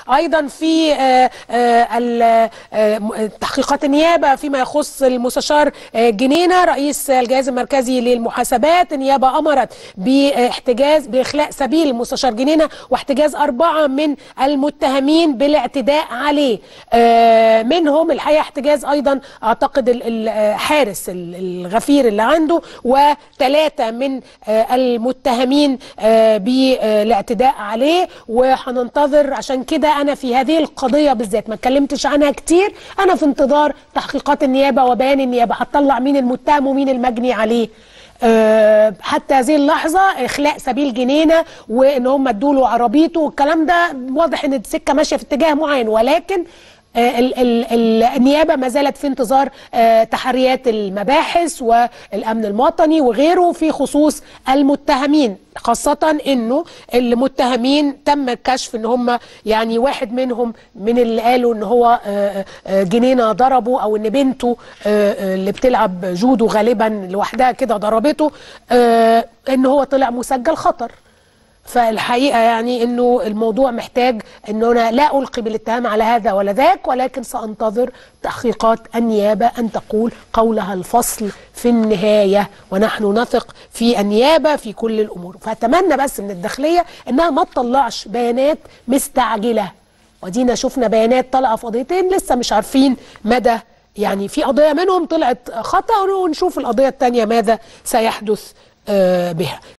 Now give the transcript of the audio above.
ايضا في آه، آه، ال- آه، تحقيقات النيابه فيما يخص المستشار آه، جنينه رئيس الجهاز المركزي للمحاسبات النيابه امرت باحتجاز باخلاء سبيل المستشار جنينه واحتجاز اربعه من المتهمين بالاعتداء عليه آه، منهم الحقيقه احتجاز ايضا اعتقد ال- ال- آه، حارس ال- الغفير اللي عنده وثلاثه من آه، المتهمين آه، بالاعتداء عليه وهننتظر عشان كده انا في هذه القضيه بالذات ما اتكلمتش عنها كتير انا في انتظار تحقيقات النيابه وبيان النيابه هتطلع مين المتهم ومين المجني عليه آه، حتى هذه اللحظه اخلاء سبيل جنينه وان هم ادوا له عربيته والكلام ده واضح ان السكه ماشيه في اتجاه معين ولكن آه، ال- ال- ال- النيابه ما زالت في انتظار آه، تحريات المباحث والامن الوطني وغيره في خصوص المتهمين خاصة انه المتهمين تم الكشف ان هم يعني واحد منهم من اللي قالوا ان هو آه، آه، جنينة ضربه او ان بنته آه، آه، اللي بتلعب جودو غالبا لوحدها كده ضربته آه، ان هو طلع مسجل خطر فالحقيقه يعني انه الموضوع محتاج انه انا لا القي بالاتهام على هذا ولا ذاك ولكن سانتظر تحقيقات النيابه ان تقول قولها الفصل في النهايه ونحن نثق في النيابه في كل الامور فاتمنى بس من الداخليه انها ما تطلعش بيانات مستعجله ودينا شفنا بيانات طالعه في قضيتين لسه مش عارفين مدى يعني في قضيه منهم طلعت خطا ونشوف القضيه الثانيه ماذا سيحدث آه، بها